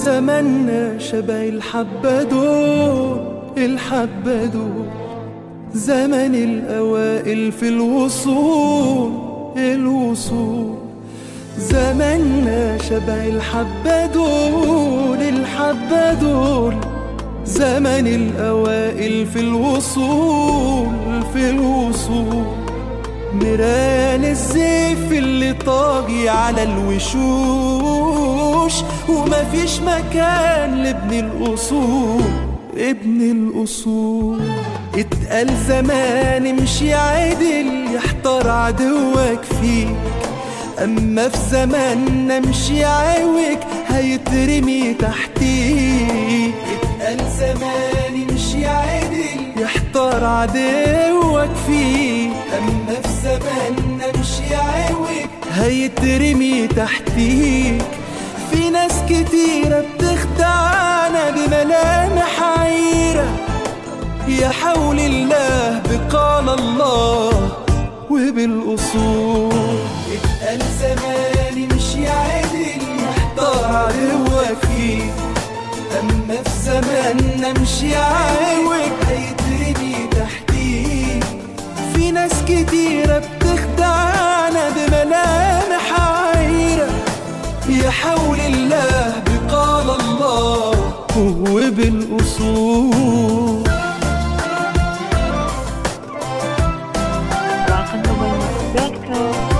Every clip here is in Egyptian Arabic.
زماننا شبه الحبة دول الحبة دول زمن الأوائل في الوصول الوصول زماننا شبه الحبة دول الحبة دول زمن الأوائل في الوصول في الوصول ميران الزيف اللي طاغي على الوشوش ومفيش مكان لابن الأصول ابن الأصول اتقال زمان امشي عدل يحتار عدوك فيك أما في زماننا امشي عوج هيترمي تحتيك اتقال زمان امشي عدل يحتار عدوك فيك أما في زماننا امشي عوج هيترمي تحتيك في ناس كتيرة بتخدعنا بملامح عيرة يا حول الله بقال الله وبالأصول اتقال زمان امشي عدل محتار عدوك فيه أما في زماننا امشي عوج هيترمي تحتيك في ناس كتيرة بتخدعنا بملامح عيرة يا حول الله بقال الله وبالأصول rockandroll.co.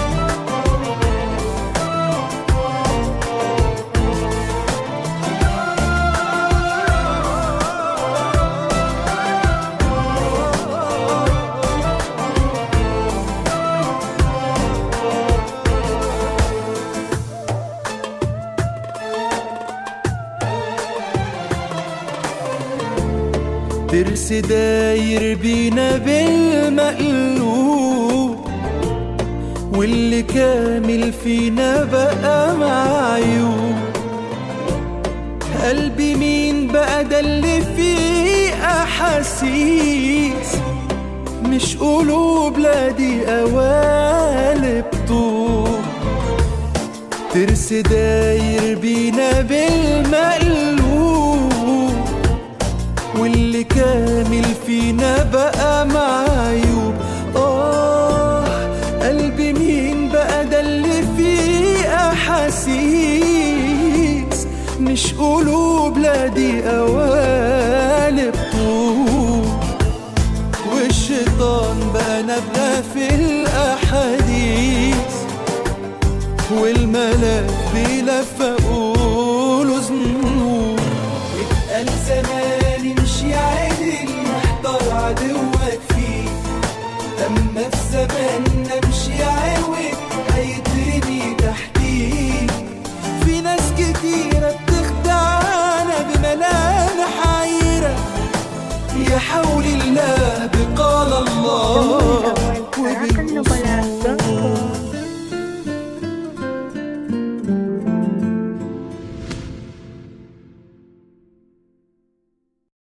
ترس داير بينا بالمقلوب واللي كامل فينا بقى معيوب قلبي مين بقى ده اللي فيه أحاسيس مش قلوب لا دي قوالب طوب ترس داير بينا بالمقلوب واللي كامل فينا بقى معيوب آه قلبي مين بقى ده اللي فيه أحاسيس مش قلوب لا دي قوالب طوب والشيطان بقى نبغى في الأحاديث والملاك بيلفقوا له ذنوب اتقال زمان امشي عدل محتار عدوك فيه أما في زماننا امشي عوج هيترمي تحتيك في ناس كتيرة بتخدعنا بملامح عيرة يا حول الله بقال الله